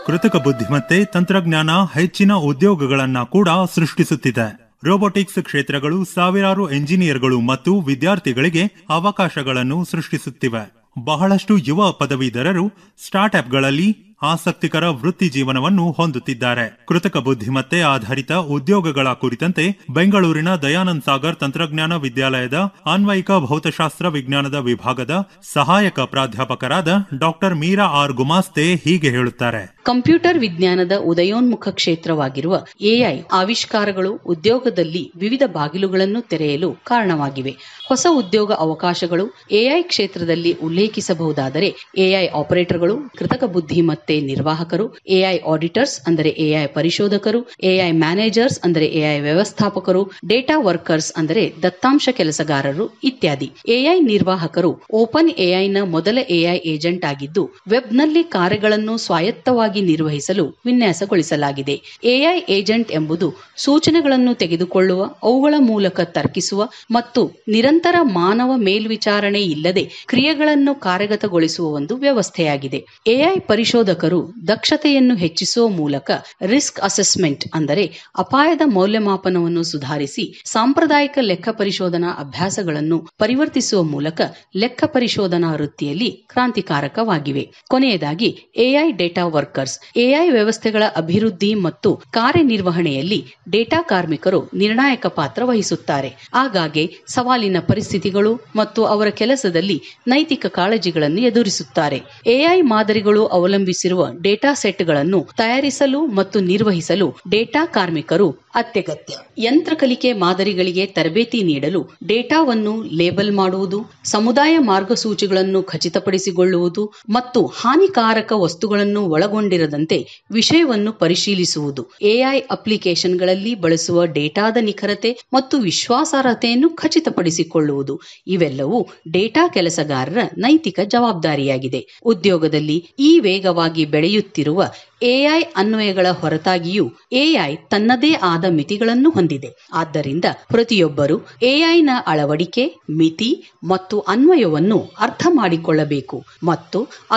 ಕೃತಕ ಬುದ್ಧಿಮತ್ತೆ ತಂತ್ರಜ್ಞಾನ ಹೆಚ್ಚಿನ ಉದ್ಯೋಗಗಳನ್ನ ಕೂಡ ಸೃಷ್ಟಿಸುತ್ತಿದೆ ರೋಬೋಟಿಕ್ಸ್ ಕ್ಷೇತ್ರಗಳು ಸಾವಿರಾರು ಎಂಜಿನಿಯರ್ಗಳು ಮತ್ತು ವಿದ್ಯಾರ್ಥಿಗಳಿಗೆ ಅವಕಾಶಗಳನ್ನು ಸೃಷ್ಟಿಸುತ್ತಿವೆ ಬಹಳಷ್ಟು ಯುವ ಪದವೀಧರರು ಸ್ಟಾರ್ಟ್ಅಪ್ಗಳಲ್ಲಿ ಆಸಕ್ತಿಕರ ವೃತ್ತಿ ಜೀವನವನ್ನು ಹೊಂದುತ್ತಿದ್ದಾರೆ ಕೃತಕ ಬುದ್ಧಿಮತ್ತೆ ಆಧಾರಿತ ಉದ್ಯೋಗಗಳ ಕುರಿತಂತೆ ಬೆಂಗಳೂರಿನ ದಯಾನಂದ್ ಸಾಗರ್ ತಂತ್ರಜ್ಞಾನ ವಿದ್ಯಾಲಯದ ಅನ್ವಯಿಕ ಭೌತಶಾಸ್ತ್ರ ವಿಜ್ಞಾನದ ವಿಭಾಗದ ಸಹಾಯಕ ಪ್ರಾಧ್ಯಾಪಕರಾದ ಡಾಕ್ಟರ್ ಮೀರಾ ಆರ್ ಗುಮಾಸ್ತೆ ಹೀಗೆ ಹೇಳುತ್ತಾರೆ ಕಂಪ್ಯೂಟರ್ ವಿಜ್ಞಾನದ ಉದಯೋನ್ಮುಖ ಕ್ಷೇತ್ರವಾಗಿರುವ ಎಐ ಆವಿಷ್ಕಾರಗಳು ಉದ್ಯೋಗದಲ್ಲಿ ವಿವಿಧ ಬಾಗಿಲುಗಳನ್ನು ತೆರೆಯಲು ಕಾರಣವಾಗಿವೆ ಹೊಸ ಉದ್ಯೋಗ ಅವಕಾಶಗಳು ಎಐ ಕ್ಷೇತ್ರದಲ್ಲಿ ಉಲ್ಲೇಖಿಸಬಹುದಾದರೆ ಎಐ ಆಪರೇಟರ್ಗಳು ಕೃತಕ ಬುದ್ಧಿಮತ್ತೆ ನಿರ್ವಾಹಕರು ಎಐ ಆಡಿಟರ್ಸ್ ಅಂದರೆ ಎಐ ಪರಿಶೋಧಕರು ಎಐ ಮ್ಯಾನೇಜರ್ಸ್ ಅಂದರೆ ಎಐ ವ್ಯವಸ್ಥಾಪಕರು ಡೇಟಾ ವರ್ಕರ್ಸ್ ಅಂದರೆ ದತ್ತಾಂಶ ಕೆಲಸಗಾರರು ಇತ್ಯಾದಿ ಎಐ ನಿರ್ವಾಹಕರು ಓಪನ್ ಎಐನ ಮೊದಲ ಎಐ ಏಜೆಂಟ್ ಆಗಿದ್ದು ವೆಬ್ನಲ್ಲಿ ಕಾರ್ಯಗಳನ್ನು ಸ್ವಾಯತ್ತವಾಗಿ ನಿರ್ವಹಿಸಲು ವಿನ್ಯಾಸಗೊಳಿಸಲಾಗಿದೆ ಎಐ ಏಜೆಂಟ್ ಎಂಬುದು ಸೂಚನೆಗಳನ್ನು ತೆಗೆದುಕೊಳ್ಳುವ ಅವುಗಳ ಮೂಲಕ ತರ್ಕಿಸುವ ಮತ್ತು ನಿರಂತರ ಮಾನವ ಮೇಲ್ವಿಚಾರಣೆ ಇಲ್ಲದೆ ಕ್ರಿಯೆಗಳನ್ನು ಕಾರ್ಯಗತಗೊಳಿಸುವ ಒಂದು ವ್ಯವಸ್ಥೆಯಾಗಿದೆ ಎಐ ಪರಿಶೋಧಕರು ದಕ್ಷತೆಯನ್ನು ಹೆಚ್ಚಿಸುವ ಮೂಲಕ ರಿಸ್ಕ್ ಅಸೆಸ್ಮೆಂಟ್ ಅಂದರೆ ಅಪಾಯದ ಮೌಲ್ಯಮಾಪನವನ್ನು ಸುಧಾರಿಸಿ ಸಾಂಪ್ರದಾಯಿಕ ಲೆಕ್ಕ ಪರಿಶೋಧನಾ ಅಭ್ಯಾಸಗಳನ್ನು ಪರಿವರ್ತಿಸುವ ಮೂಲಕ ಲೆಕ್ಕ ಪರಿಶೋಧನಾ ವೃತ್ತಿಯಲ್ಲಿ ಕ್ರಾಂತಿಕಾರಕವಾಗಿವೆ ಕೊನೆಯದಾಗಿ ಎಐ ಡೇಟಾ ವರ್ಕರ್ಸ್ ಎಐ ವ್ಯವಸ್ಥೆಗಳ ಅಭಿವೃದ್ಧಿ ಮತ್ತು ಕಾರ್ಯನಿರ್ವಹಣೆಯಲ್ಲಿ ಡೇಟಾ ಕಾರ್ಮಿಕರು ನಿರ್ಣಾಯಕ ಪಾತ್ರ ವಹಿಸುತ್ತಾರೆ ಆಗಾಗ್ಗೆ ಸವಾಲಿನ ಪರಿಸ್ಥಿತಿಗಳು ಮತ್ತು ಅವರ ಕೆಲಸದಲ್ಲಿ ನೈತಿಕ ಕಾಳಜಿಗಳನ್ನು ಎದುರಿಸುತ್ತಾರೆ ಎಐ ಮಾದರಿಗಳು ಅವಲಂಬಿಸಿರುವ ಡೇಟಾ ಸೆಟ್ಗಳನ್ನು ತಯಾರಿಸಲು ಮತ್ತು ನಿರ್ವಹಿಸಲು ಡೇಟಾ ಕಾರ್ಮಿಕರು ಅತ್ಯಗತ್ಯ ಯಂತ್ರ ಕಲಿಕೆ ಮಾದರಿಗಳಿಗೆ ತರಬೇತಿ ನೀಡಲು ಡೇಟಾವನ್ನು ಲೇಬಲ್ ಮಾಡುವುದು ಸಮುದಾಯ ಮಾರ್ಗಸೂಚಿಗಳನ್ನು ಖಚಿತಪಡಿಸಿಕೊಳ್ಳುವುದು ಮತ್ತು ಹಾನಿಕಾರಕ ವಸ್ತುಗಳನ್ನು ಒಳಗೊಂಡಿರದಂತೆ ವಿಷಯವನ್ನು ಪರಿಶೀಲಿಸುವುದು ಎಐ ಅಪ್ಲಿಕೇಶನ್ಗಳಲ್ಲಿ ಬಳಸುವ ಡೇಟಾದ ನಿಖರತೆ ಮತ್ತು ವಿಶ್ವಾಸಾರ್ಹತೆಯನ್ನು ಖಚಿತಪಡಿಸಿಕೊಳ್ಳುವುದು ಇವೆಲ್ಲವೂ ಡೇಟಾ ಕೆಲಸಗಾರರ ನೈತಿಕ ಜವಾಬ್ದಾರಿಯಾಗಿದೆ ಉದ್ಯೋಗದಲ್ಲಿ ಈ ವೇಗವಾಗಿ ಬೆಳೆಯುತ್ತಿರುವ ಎಐ ಅನ್ವಯಗಳ ಹೊರತಾಗಿಯೂ ಎಐ ತನ್ನದೇ ಆದ ಮಿತಿಗಳನ್ನು ಹೊಂದಿದೆ ಆದ್ದರಿಂದ ಪ್ರತಿಯೊಬ್ಬರು ಎಐನ ಅಳವಡಿಕೆ ಮಿತಿ ಮತ್ತು ಅನ್ವಯವನ್ನು ಅರ್ಥ ಮಾಡಿಕೊಳ್ಳಬೇಕು ಮತ್ತು